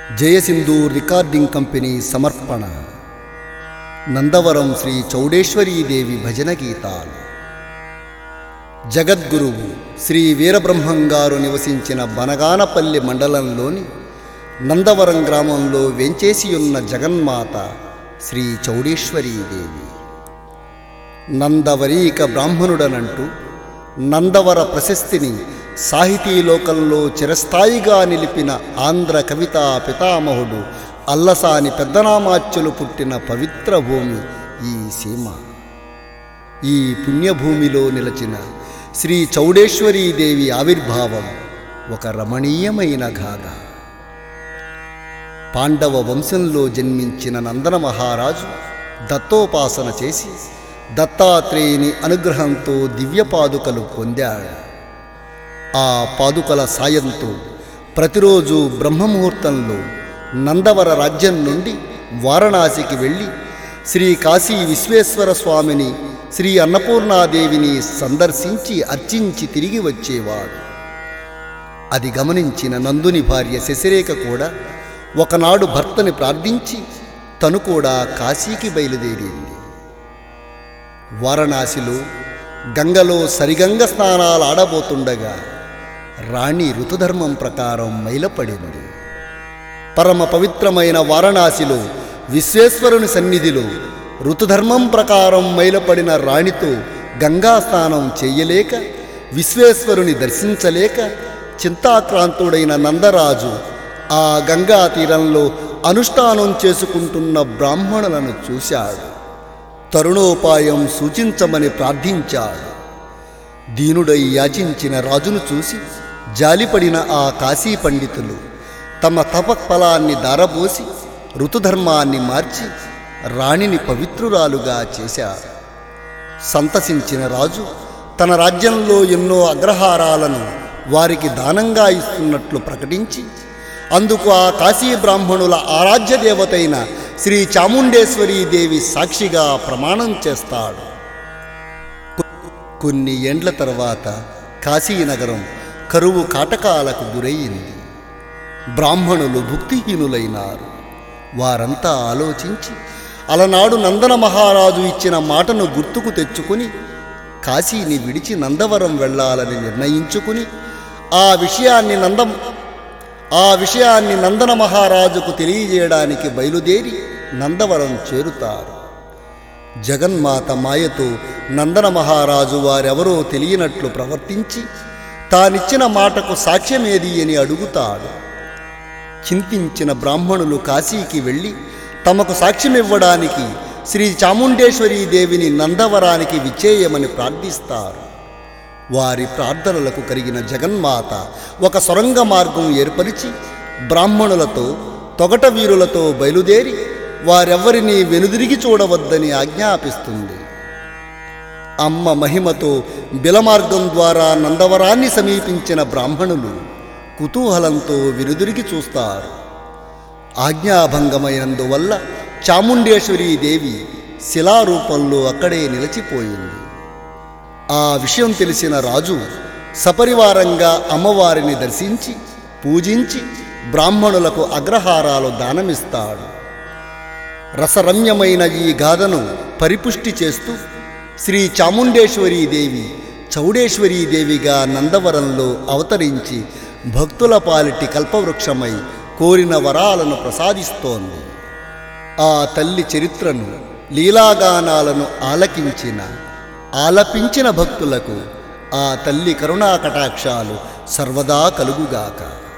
జయసింధు recording company సమర్పణ నందవరం శ్రీ చౌడేశ్వరీదేవి భజన గీతాలు జగద్గురువు శ్రీ వీరబ్రహ్మం గారు నివసించిన బనగానపల్లి మండలంలోని నందవరం గ్రామంలో వెంచేసి ఉన్న జగన్మాత శ్రీ చౌడేశ్వరీదేవి నందవరీక బ్రాహ్మణుడనంటూ నందవర ప్రశస్తిని సాహితీ లోకంలో చిరస్థాయిగా నిలిపిన ఆంధ్ర కవితా పితామహుడు అల్లసాని పెద్దనామాచ్యులు పుట్టిన పవిత్ర భూమి ఈ సీమ ఈ పుణ్యభూమిలో నిలచిన శ్రీ చౌడేశ్వరీదేవి ఆవిర్భావం ఒక రమణీయమైన గాథ పాండవ వంశంలో జన్మించిన నందన మహారాజు దత్తోపాసన చేసి దత్తాత్రేయుని అనుగ్రహంతో దివ్య పాదుకలు పొందాడు ఆ పాదుకల సాయంతో ప్రతిరోజు బ్రహ్మముహూర్తంలో నందవర రాజ్యం నుండి వారణాసికి వెళ్ళి శ్రీ కాశీ విశ్వేశ్వర స్వామిని శ్రీ అన్నపూర్ణాదేవిని సందర్శించి అర్చించి తిరిగి వచ్చేవాడు అది గమనించిన నందుని భార్య శశిరేఖ కూడా ఒకనాడు భర్తని ప్రార్థించి తను కూడా కాశీకి బయలుదేరింది వారణాసిలో గంగలో సరిగంగ స్నానాలు ఆడబోతుండగా రాణి ఋతుధర్మం ప్రకారం మైలపడింది పరమ పవిత్రమైన వారణాసిలో విశ్వేశ్వరుని సన్నిధిలో ఋతుధర్మం ప్రకారం మైలపడిన రాణితో గంగా స్నానం చెయ్యలేక విశ్వేశ్వరుని దర్శించలేక చింతాక్రాంతుడైన నందరాజు ఆ గంగా తీరంలో అనుష్ఠానం చేసుకుంటున్న బ్రాహ్మణులను చూశాడు తరుణోపాయం సూచించమని ప్రార్థించాడు దీనుడై యాచించిన రాజును చూసి జాలిపడిన ఆ కాశీ పండితులు తమ తపఫలాన్ని దారబోసి ఋతుధర్మాన్ని మార్చి రాణిని పవిత్రురాలుగా చేశారు సంతసించిన రాజు తన రాజ్యంలో ఎన్నో అగ్రహారాలను వారికి దానంగా ఇస్తున్నట్లు ప్రకటించి అందుకు ఆ కాశీ బ్రాహ్మణుల ఆరాధ్య దేవతైన శ్రీ చాముండేశ్వరీ దేవి సాక్షిగా ప్రమాణం చేస్తాడు కొన్ని ఏండ్ల తర్వాత కాశీనగరం కరువు కాటకాలకు గురయ్యింది బ్రాహ్మణులు భుక్తిహీనులైనారు వారంతా ఆలోచించి అలనాడు నందన మహారాజు ఇచ్చిన మాటను గుర్తుకు తెచ్చుకుని కాశీని విడిచి నందవరం వెళ్ళాలని నిర్ణయించుకుని ఆ విషయాన్ని నందం ఆ విషయాన్ని నందన మహారాజుకు తెలియజేయడానికి బయలుదేరి నందవరం చేరుతారు జగన్మాత మాయతో నందన మహారాజు వారెవరో తెలియనట్లు ప్రవర్తించి తానిచ్చిన మాటకు సాక్ష్యమేది అని అడుగుతాడు చింతించిన బ్రాహ్మణులు కాశీకి వెళ్ళి తమకు సాక్ష్యమివ్వడానికి శ్రీ చాముండేశ్వరీ దేవిని నందవరానికి విచేయమని ప్రార్థిస్తారు వారి ప్రార్థనలకు కలిగిన జగన్మాత ఒక సొరంగ మార్గం ఏర్పరిచి బ్రాహ్మణులతో తొగట వీరులతో బయలుదేరి వారెవ్వరినీ వెనుదిరిగి చూడవద్దని ఆజ్ఞాపిస్తుంది అమ్మ మహిమతో బిలమార్గం ద్వారా నందవరాన్ని సమీపించిన బ్రాహ్మణులు కుతూహలంతో వెనుదిరిగి చూస్తారు ఆజ్ఞాభంగమైనందువల్ల చాముండేశ్వరీ దేవి శిలారూపంలో అక్కడే నిలిచిపోయింది ఆ విషయం తెలిసిన రాజు సపరివారంగా అమ్మవారిని దర్శించి పూజించి బ్రాహ్మణులకు అగ్రహారాలు దానమిస్తాడు రసరమ్యమైన ఈ గాథను పరిపుష్టి చేస్తూ శ్రీ చాముండేశ్వరీ దేవి చౌడేశ్వరీ దేవిగా నందవరంలో అవతరించి భక్తుల పాలిటి కల్పవృక్షమై కోరిన వరాలను ప్రసాదిస్తోంది ఆ తల్లి చరిత్రను లీలాగానాలను ఆలకించిన ఆలపించిన భక్తులకు ఆ తల్లి కరుణా కటాక్షాలు సర్వదా కలుగుగాక